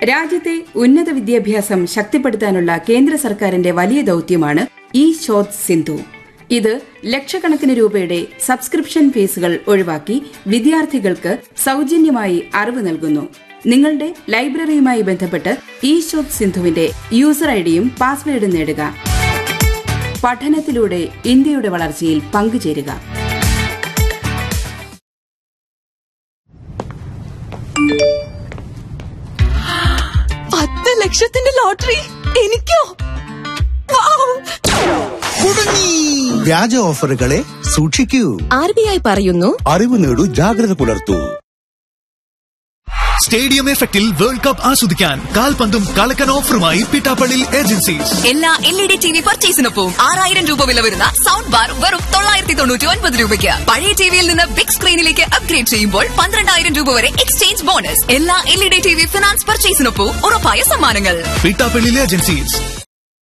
രാജ്യത്തെ ഉന്നത വിദ്യാഭ്യാസം ശക്തിപ്പെടുത്താനുള്ള കേന്ദ്ര സർക്കാരിന്റെ വലിയ ദൌത്യമാണ് ഇ ശോധ് സിന്ധു ഇത് ലക്ഷക്കണക്കിന് രൂപയുടെ സബ്സ്ക്രിപ്ഷൻ ഫീസുകൾ ഒഴിവാക്കി വിദ്യാർത്ഥികൾക്ക് സൗജന്യമായി അറിവ് നൽകുന്നു നിങ്ങളുടെ ലൈബ്രറിയുമായി ബന്ധപ്പെട്ട് ഇ ശോധ് സിന്ധുവിന്റെ യൂസർ ഐഡിയും പാസ്വേഡും നേടുക പഠനത്തിലൂടെ ഇന്ത്യയുടെ വളർച്ചയിൽ പങ്കുചേരുക പത്ത് ലക്ഷത്തിന്റെ ലോട്ടറി എനിക്കോ വൗ! കുടുങ്ങി വ്യാജ ഓഫറുകളെ സൂക്ഷിക്കൂ ആർ ബി ഐ പറയുന്നു അറിവ് നേടൂ ജാഗ്രത പുലർത്തൂ സ്റ്റേഡിയം എഫക്റ്റിൽ വേൾഡ് കപ്പ് ആസ്വദിക്കാൻ കാൽപന്തും കളക്കൻ ഓഫറുമായി പിട്ടാപ്പള്ളി ഏജൻസീസ് എല്ലാ L E D T V പർച്ചേസിനൊപ്പം ആറായിരം രൂപ വില വരുന്ന സൗണ്ട് ബാർ വെറും തൊള്ളായിരത്തി തൊണ്ണൂറ്റി ഒൻപത് രൂപയ്ക്ക് പഴയ ടിവിയിൽ നിന്ന് ബിഗ് സ്ക്രീനിലേക്ക് അപ്ഗ്രേഡ് ചെയ്യുമ്പോൾ പന്ത്രണ്ടായിരം രൂപ വരെ എക്സ്ചേഞ്ച് ബോണസ് എല്ലാ L E D T V finance പർച്ചേസിനൊപ്പം ഉറപ്പായ സമ്മാനങ്ങൾ പിട്ടാപ്പള്ളി ഏജൻസീസ്